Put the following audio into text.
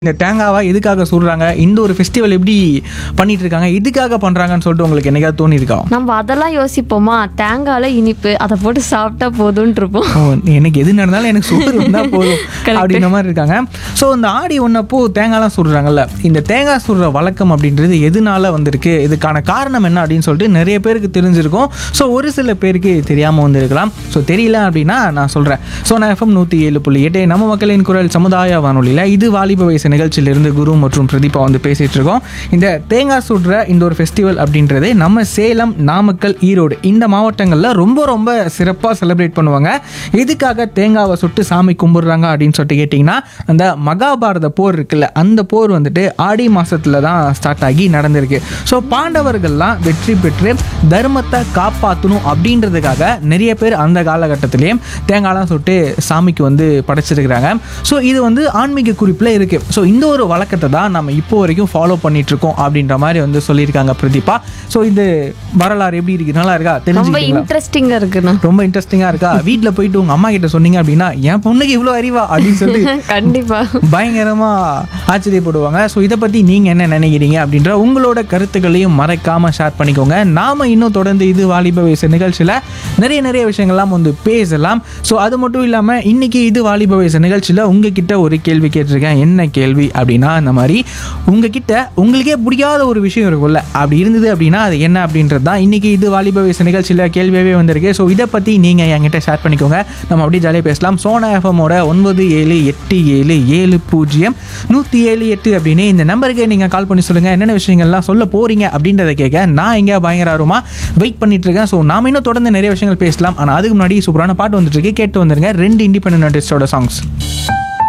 இந்த தேங்காவை எதுக்காக சுடுறாங்க இந்த ஒரு ஃபெஸ்டிவல் எப்படி பண்ணிட்டு இருக்காங்க எதுக்காக பண்றாங்கன்னு சொல்லிட்டு உங்களுக்கு என்னைக்காவது தோணியிருக்கா நம்ம அதெல்லாம் யோசிப்போமா தேங்காயில இனிப்பு அதை போட்டு சாப்பிட்டா போதும்னு இருப்போம் ஓ, எனக்கு எது நடந்தாலும் எனக்கு சோறு இருந்தால் போதும் அப்படின்ற மாதிரி இருக்காங்க ஸோ இந்த ஆடி ஒன்றப்போ தேங்காய்லாம் சுடுறாங்கல்ல இந்த தேங்காய் சுடுற வழக்கம் அப்படின்றது எதனால வந்திருக்கு இதுக்கான காரணம் என்ன அப்படின்னு சொல்லிட்டு நிறைய பேருக்கு தெரிஞ்சிருக்கும் ஸோ ஒரு சில பேருக்கு தெரியாமல் வந்திருக்கலாம் ஸோ தெரியல அப்படின்னா நான் சொல்கிறேன் ஸோ நான் எஃப்எம் நூற்றி ஏழு புள்ளி எட்டு நம்ம மக்களின் குரல் சமுதாய வானொலியில் இது வாலிப வயசு நிகழ்ச்சியிலிருந்து குரு மற்றும் பிரதீபா வந்து பேசிகிட்டு இருக்கோம் இந்த தேங்காய் சுடுற இந்த ஒரு ஃபெஸ்டிவல் அப்படின்றது நம்ம சேலம் நாமக்கல் ஈரோடு இந்த மாவட்டங்களில் ரொம்ப ரொம்ப சிறப்பாக செலிப்ரேட் பண்ணுவாங்க எதுக்காக தேங்காவை சுட்டு சாமி கும்பிடுறாங்க அப்படின்னு சொல்லிட்டு கேட்டிங்கன்னா அந்த மகாபாரத போர் இருக்குல்ல அந்த போர் வந்துட்டு ஆடி மாசத்துல தான் ஸ்டார்ட் ஆகி நடந்திருக்கு ஸோ பாண்டவர்கள்லாம் வெற்றி பெற்று தர்மத்தை காப்பாற்றணும் அப்படின்றதுக்காக நிறைய பேர் அந்த காலகட்டத்திலேயே தேங்காய்லாம் சுட்டு சாமிக்கு வந்து படைச்சிருக்கிறாங்க ஸோ இது வந்து ஆன்மீக குறிப்பில் இருக்குது ஸோ இந்த ஒரு வழக்கத்தை தான் நம்ம இப்போ வரைக்கும் ஃபாலோ பண்ணிட்டு இருக்கோம் அப்படின்ற மாதிரி வந்து சொல்லியிருக்காங்க பிரதீபா ஸோ இது வரலாறு எப்படி இருக்கு நல்லா இருக்கா ரொம்ப தெரிஞ்சுக்கிட்டீங்களா இன்ட்ரெஸ்டிங்கா இருக்குண்ணா ரொம்ப இன்ட்ரெஸ்டிங்காக இருக்கா வீட்டில் போயிட்டு உங்கள் அம்மா கிட்ட சொன்னீங்க அப்படின்னா என் பொண்ணுக்கு இவ்வளோ அறிவா அப்படின்னு சொல்லி கண்டிப்பா பயங்கரமாக ஆச்சரியப்படுவாங்க ஸோ இதை பற்றி நீங்கள் என்ன நினைக்கிறீங்க அப்படின்ற உங்களோட கருத்துக்களையும் மறைக்காமல் ஷேர் பண்ணிக்கோங்க நாம் இன்னும் தொடர்ந்து இது வாலிப வயசு நிகழ்ச்சியில் நிறைய நிறைய விஷயங்கள்லாம் வந்து பேசலாம் ஸோ அது மட்டும் இல்லாமல் இன்னைக்கு இது வாலிப வயசு நிகழ்ச்சியில் உங்ககிட்ட ஒரு கேள்வி கேட்டிருக்கேன் என்ன கேள்வி அப்படின்னா இந்த மாதிரி உங்ககிட்ட உங்களுக்கே பிடிக்காத ஒரு விஷயம் இருக்கும்ல அப்படி இருந்தது அப்படின்னா அது என்ன அப்படின்றது தான் இன்னைக்கு இது வாலிப வயசு நிகழ்ச்சியில் கேள்வியாகவே வந்திருக்கு ஸோ இதை பற்றி நீங்கள் என்கிட்ட ஷேர் பண்ணிக்கோங்க நம்ம அப்படியே ஜாலியாக பேசலாம் சோனா எஃப்எம்மோட ஒன்பது ஏழு எட்டு ஏழு ஏழு பூஜ்ஜியம் நூற்றி ஏழு எட்டு அப்படின்னு இந்த நம்பருக்கு நீங்கள் கால் பண்ணி சொல்லுங்கள் என்னென்ன விஷயங்கள்லாம் சொல்ல போகிறீங்க அப்படின்றத கேட்க நான் எங்கே பயங்கர ஆர்வமாக வெயிட் பண்ணிட்டு இருக்கேன் ஸோ நாம இன்னும் தொடர்ந்து நிறைய விஷயங்கள் பேசலாம் ஆனால் அதுக்கு முன்னாடி சூப்பரான பாட்டு வந்துட்டு இருக்கு கேட்டு வந்துருங்க ரெண்டு இண்டிபெண்டன்ட் ஆர்டிஸ்டோட சாங்ஸ்